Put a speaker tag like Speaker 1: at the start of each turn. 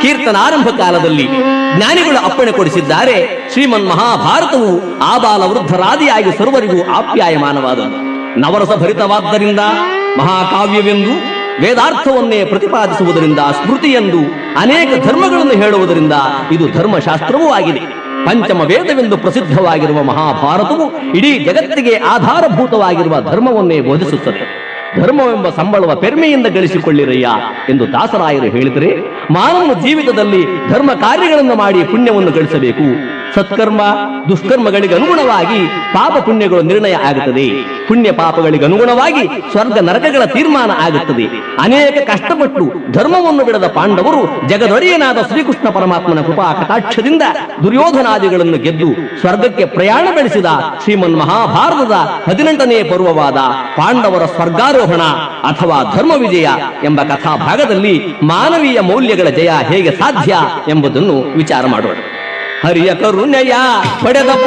Speaker 1: ಕೀರ್ತನಾರಂಭ ಕಾಲದಲ್ಲಿ ಜ್ಞಾನಿಗಳು ಅಪ್ಪಣೆ ಕೊಡಿಸಿದ್ದಾರೆ ಶ್ರೀಮನ್ ಮಹಾಭಾರತವು ಆಬಾಲ ವೃದ್ಧರಾದಿಯಾಗಿ ಸರ್ವರಿಗೂ ಆಪ್ಯಾಯಮಾನವಾದದ್ದು ನವರಸ ಭರಿತವಾದ್ದರಿಂದ ಮಹಾಕಾವ್ಯವೆಂದು ವೇದಾರ್ಥವನ್ನೇ ಪ್ರತಿಪಾದಿಸುವುದರಿಂದ ಸ್ಮೃತಿ ಎಂದು ಅನೇಕ ಧರ್ಮಗಳನ್ನು ಹೇಳುವುದರಿಂದ ಇದು ಧರ್ಮಶಾಸ್ತ್ರವೂ ಆಗಿದೆ ಪಂಚಮ ವೇದವೆಂದು ಪ್ರಸಿದ್ಧವಾಗಿರುವ ಮಹಾಭಾರತವು ಇಡೀ ಜಗತ್ತಿಗೆ ಆಧಾರಭೂತವಾಗಿರುವ ಧರ್ಮವನ್ನೇ ಬೋಧಿಸುತ್ತದೆ ಧರ್ಮವೆಂಬ ಸಂಬಳವ ಪೆರ್ಮೆಯಿಂದ ಗಳಿಸಿಕೊಳ್ಳಿರಯ್ಯ ಎಂದು ದಾಸರಾಯರು ಹೇಳಿದರೆ ಮಾನವನ ಜೀವಿತದಲ್ಲಿ ಧರ್ಮ ಕಾರ್ಯಗಳನ್ನು ಮಾಡಿ ಪುಣ್ಯವನ್ನು ಗಳಿಸಬೇಕು ಸತ್ಕರ್ಮ ದುಷ್ಕರ್ಮಗಳಿಗೆ ಅನುಗುಣವಾಗಿ ಪಾಪ ಪುಣ್ಯಗಳು ನಿರ್ಣಯ ಆಗುತ್ತದೆ ಪುಣ್ಯ ಪಾಪಗಳಿಗೆ ಅನುಗುಣವಾಗಿ ಸ್ವರ್ಗ ನರಕಗಳ ತೀರ್ಮಾನ ಆಗುತ್ತದೆ ಅನೇಕ ಕಷ್ಟಪಟ್ಟು ಧರ್ಮವನ್ನು ಬಿಡದ ಪಾಂಡವರು ಜಗದೊಡೆಯನಾದ ಶ್ರೀಕೃಷ್ಣ ಪರಮಾತ್ಮನ ಕೃಪಾ ಕಟಾಕ್ಷದಿಂದ ದುರ್ಯೋಧನಾದಿಗಳನ್ನು ಗೆದ್ದು ಸ್ವರ್ಗಕ್ಕೆ ಪ್ರಯಾಣ ಬೆಳೆಸಿದ ಶ್ರೀಮನ್ ಮಹಾಭಾರತದ ಹದಿನೆಂಟನೇ ಪರ್ವವಾದ ಪಾಂಡವರ ಸ್ವರ್ಗಾರೋಹಣ ಅಥವಾ ಧರ್ಮ ವಿಜಯ ಎಂಬ ಕಥಾಭಾಗದಲ್ಲಿ ಮಾನವೀಯ ಮೌಲ್ಯಗಳ ಜಯ ಹೇಗೆ ಸಾಧ್ಯ ಎಂಬುದನ್ನು ವಿಚಾರ ಮಾಡೋಣ ಹರಿಯ ಕರುಣೆಯ ಪಡೆದ